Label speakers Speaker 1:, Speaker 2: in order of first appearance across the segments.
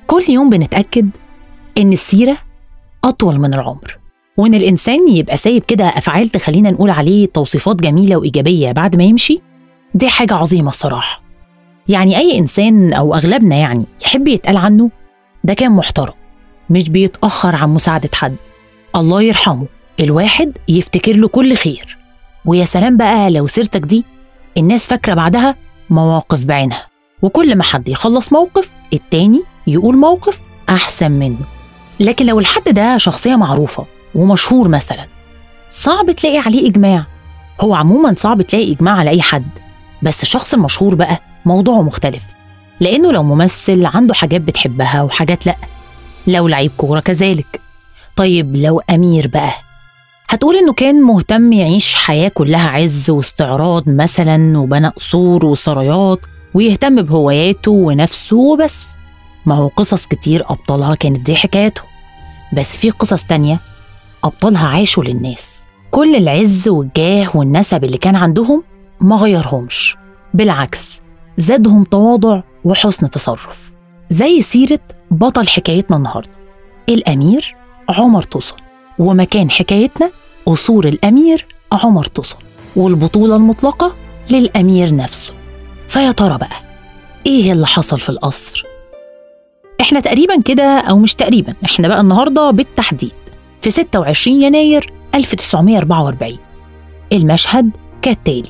Speaker 1: كل يوم بنتأكد إن السيرة أطول من العمر وإن الإنسان يبقى سايب كده أفعال تخلينا نقول عليه توصيفات جميلة وإيجابية بعد ما يمشي دي حاجة عظيمة الصراحة يعني أي إنسان أو أغلبنا يعني يحب يتقال عنه ده كان محترم مش بيتأخر عن مساعدة حد الله يرحمه الواحد يفتكر له كل خير ويا سلام بقى لو سيرتك دي الناس فاكرة بعدها مواقف بعينها وكل ما حد يخلص موقف التاني يقول موقف أحسن منه لكن لو الحد ده شخصية معروفة ومشهور مثلا صعب تلاقي عليه إجماع هو عموما صعب تلاقي إجماع على أي حد بس الشخص المشهور بقى موضوعه مختلف لأنه لو ممثل عنده حاجات بتحبها وحاجات لأ لو لعيب كورة كذلك طيب لو أمير بقى هتقول إنه كان مهتم يعيش حياة كلها عز واستعراض مثلا وبنى قصور وسرايات ويهتم بهواياته ونفسه وبس ما هو قصص كتير أبطالها كانت دي حكايته بس في قصص تانية أبطالها عاشوا للناس كل العز والجاه والنسب اللي كان عندهم ما غيرهمش بالعكس زادهم تواضع وحسن تصرف زي سيرة بطل حكايتنا النهاردة الأمير عمر طوسن ومكان حكايتنا قصور الأمير عمر طوسن والبطولة المطلقة للأمير نفسه فيا ترى بقى إيه اللي حصل في القصر؟ إحنا تقريبا كده أو مش تقريبا إحنا بقى النهاردة بالتحديد في 26 يناير 1944 المشهد كالتالي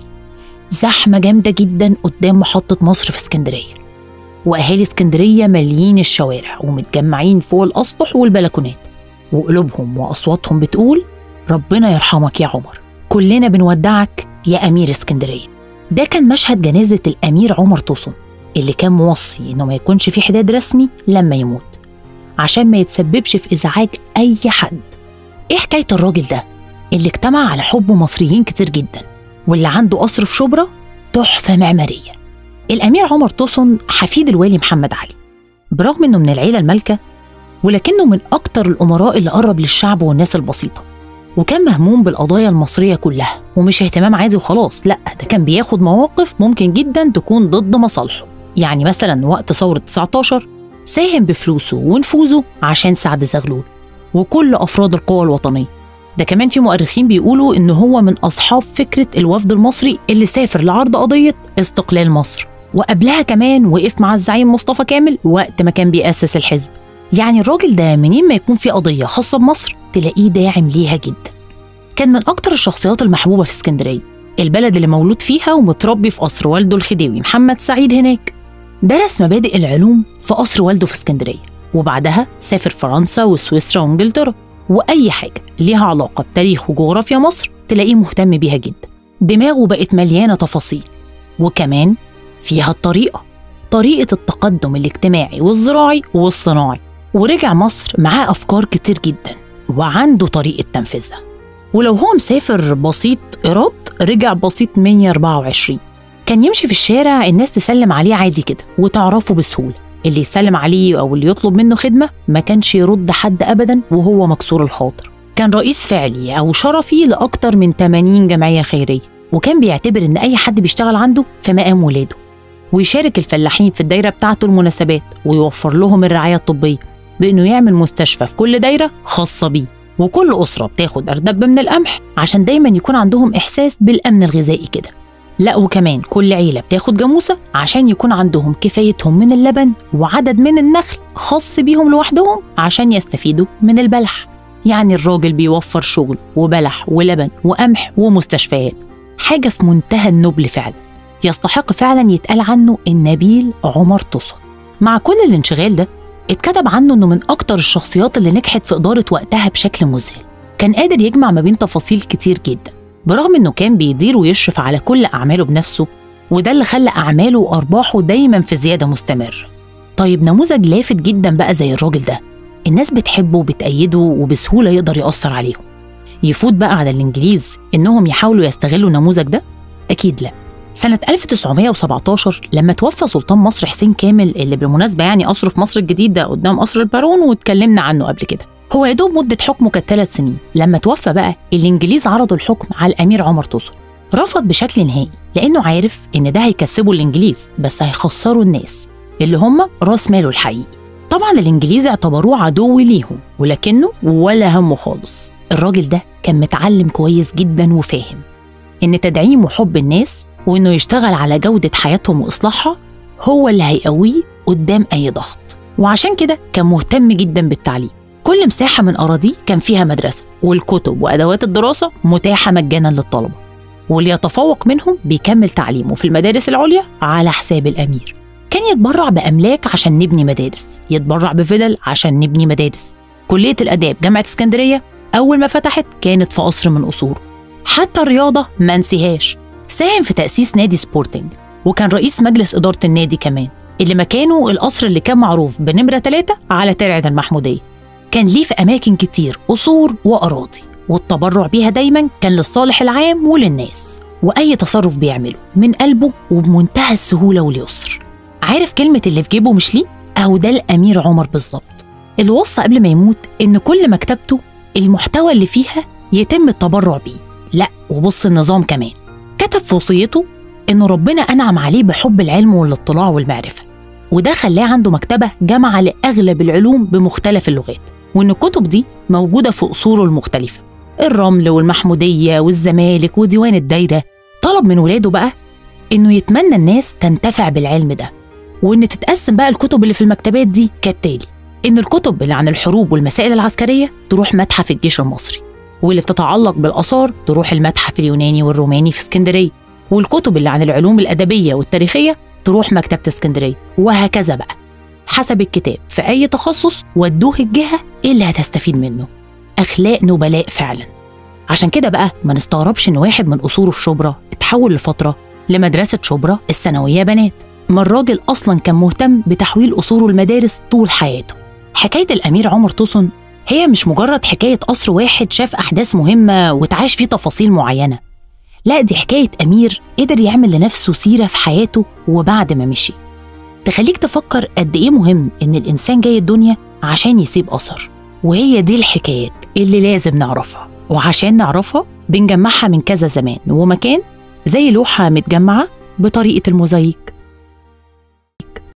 Speaker 1: زحمة جامدة جدا قدام محطة مصر في اسكندرية وأهالي اسكندرية ماليين الشوارع ومتجمعين فوق الأسطح والبلكونات وقلوبهم وأصواتهم بتقول ربنا يرحمك يا عمر كلنا بنودعك يا أمير اسكندرية ده كان مشهد جنازة الأمير عمر طوسن اللي كان موصي إنه ما يكونش في حداد رسمي لما يموت عشان ما يتسببش في إزعاج أي حد إيه حكاية الراجل ده اللي اجتمع على حب مصريين كتير جدا واللي عنده قصر في شبرا تحفة معمارية الأمير عمر طوسن حفيد الوالي محمد علي برغم إنه من العيلة المالكة ولكنه من أكتر الأمراء اللي قرب للشعب والناس البسيطة وكان مهموم بالقضايا المصرية كلها ومش اهتمام عادي وخلاص لا ده كان بياخد مواقف ممكن جدا تكون ضد مصالحه يعني مثلا وقت ثورة 19 ساهم بفلوسه ونفوذه عشان سعد زغلول وكل أفراد القوى الوطنية ده كمان في مؤرخين بيقولوا إن هو من أصحاب فكرة الوفد المصري اللي سافر لعرض قضية استقلال مصر وقبلها كمان وقف مع الزعيم مصطفى كامل وقت ما كان بيأسس الحزب يعني الراجل ده منين ما يكون في قضية خاصة بمصر تلاقيه داعم ليها جدا كان من أكتر الشخصيات المحبوبة في اسكندرية البلد اللي مولود فيها ومتربي في قصر والده الخديوي محمد سعيد هناك درس مبادئ العلوم في قصر والده في اسكندرية وبعدها سافر فرنسا وسويسرا وانجلترا وأي حاجة ليها علاقة بتاريخ وجغرافيا مصر تلاقيه مهتم بيها جدا دماغه بقت مليانة تفاصيل وكمان فيها الطريقة طريقة التقدم الاجتماعي والزراعي والصناعي ورجع مصر معاه أفكار كتير جدا وعنده طريقة تنفيذها ولو هو مسافر بسيط إيراد رجع بسيط 124 كان يمشي في الشارع الناس تسلم عليه عادي كده وتعرفه بسهولة اللي يسلم عليه أو اللي يطلب منه خدمة ما كانش يرد حد أبدا وهو مكسور الخاطر كان رئيس فعلي أو شرفي لأكتر من 80 جمعية خيرية وكان بيعتبر إن أي حد بيشتغل عنده في مقام ولاده ويشارك الفلاحين في الدايرة بتاعته المناسبات ويوفر لهم الرعاية الطبية بإنه يعمل مستشفى في كل دايرة خاصة بيه وكل أسرة بتاخد أردب من القمح عشان دايما يكون عندهم إحساس بالأمن الغذائي كده لا وكمان كل عيلة بتاخد جاموسة عشان يكون عندهم كفايتهم من اللبن وعدد من النخل خاص بيهم لوحدهم عشان يستفيدوا من البلح يعني الراجل بيوفر شغل وبلح ولبن وقمح ومستشفيات حاجة في منتهى النبل فعلا يستحق فعلا يتقال عنه النبيل عمر طوسن مع كل الانشغال ده اتكتب عنه انه من اكتر الشخصيات اللي نجحت في اداره وقتها بشكل مذهل كان قادر يجمع ما بين تفاصيل كتير جدا برغم انه كان بيدير ويشرف على كل اعماله بنفسه وده اللي خلى اعماله وارباحه دايما في زياده مستمر طيب نموذج لافت جدا بقى زي الراجل ده الناس بتحبه وبتأيده وبسهوله يقدر يأثر عليهم يفوت بقى على الانجليز انهم يحاولوا يستغلوا النموذج ده اكيد لا سنة 1917 لما توفى سلطان مصر حسين كامل اللي بالمناسبة يعني قصره في مصر الجديدة قدام قصر البارون واتكلمنا عنه قبل كده هو يا دوب مدة حكمه كانت ثلاث سنين لما توفى بقى الإنجليز عرضوا الحكم على الأمير عمر طوسن رفض بشكل نهائي لأنه عارف إن ده هيكسبه الإنجليز بس هيخسروا الناس اللي هم راس ماله الحقيقي طبعا الإنجليز اعتبروه عدو ليهم ولكنه ولا همه خالص الراجل ده كان متعلم كويس جدا وفاهم إن تدعيم وحب الناس وإنه يشتغل على جودة حياتهم وإصلاحها هو اللي هيقويه قدام أي ضغط وعشان كده كان مهتم جدا بالتعليم كل مساحة من أراضيه كان فيها مدرسة والكتب وأدوات الدراسة متاحة مجانا للطلبة واللي يتفوق منهم بيكمل تعليمه في المدارس العليا على حساب الأمير كان يتبرع بأملاك عشان نبني مدارس يتبرع بفلل عشان نبني مدارس كلية الآداب جامعة اسكندرية أول ما فتحت كانت في قصر من قصوره حتى الرياضة ما نسيهاش ساهم في تأسيس نادي سبورتنج وكان رئيس مجلس إدارة النادي كمان اللي مكانه القصر اللي كان معروف بنمرة ثلاثة على ترعة المحمودية كان ليه في أماكن كتير قصور وأراضي والتبرع بيها دايما كان للصالح العام وللناس وأي تصرف بيعمله من قلبه وبمنتهى السهولة واليسر عارف كلمة اللي في جيبه مش ليه؟ أهو ده الأمير عمر بالظبط اللي وصى قبل ما يموت إن كل مكتبته المحتوى اللي فيها يتم التبرع بيه لا وبص النظام كمان كتب في وصيته إنه ربنا أنعم عليه بحب العلم والاطلاع والمعرفة وده خلاه عنده مكتبة جامعة لأغلب العلوم بمختلف اللغات وإن الكتب دي موجودة في قصوره المختلفة الرمل والمحمودية والزمالك وديوان الدايرة طلب من ولاده بقى إنه يتمنى الناس تنتفع بالعلم ده وإن تتقسم بقى الكتب اللي في المكتبات دي كالتالي إن الكتب اللي عن الحروب والمسائل العسكرية تروح متحف الجيش المصري واللي بتتعلق بالآثار تروح المتحف اليوناني والروماني في اسكندرية والكتب اللي عن العلوم الأدبية والتاريخية تروح مكتبة اسكندرية وهكذا بقى حسب الكتاب في أي تخصص ودوه الجهة اللي هتستفيد منه أخلاق نبلاء فعلا عشان كده بقى ما نستغربش إن واحد من قصوره في شبرا اتحول لفترة لمدرسة شبرا الثانوية بنات ما الراجل أصلا كان مهتم بتحويل قصوره المدارس طول حياته حكاية الأمير عمر توسن هي مش مجرد حكاية قصر واحد شاف أحداث مهمة وتعاش فيه تفاصيل معينة لا دي حكاية أمير قدر يعمل لنفسه سيرة في حياته وبعد ما مشي تخليك تفكر قد إيه مهم إن الإنسان جاي الدنيا عشان يسيب أثر وهي دي الحكايات اللي لازم نعرفها وعشان نعرفها بنجمعها من كذا زمان ومكان زي لوحة متجمعة بطريقة الموزايك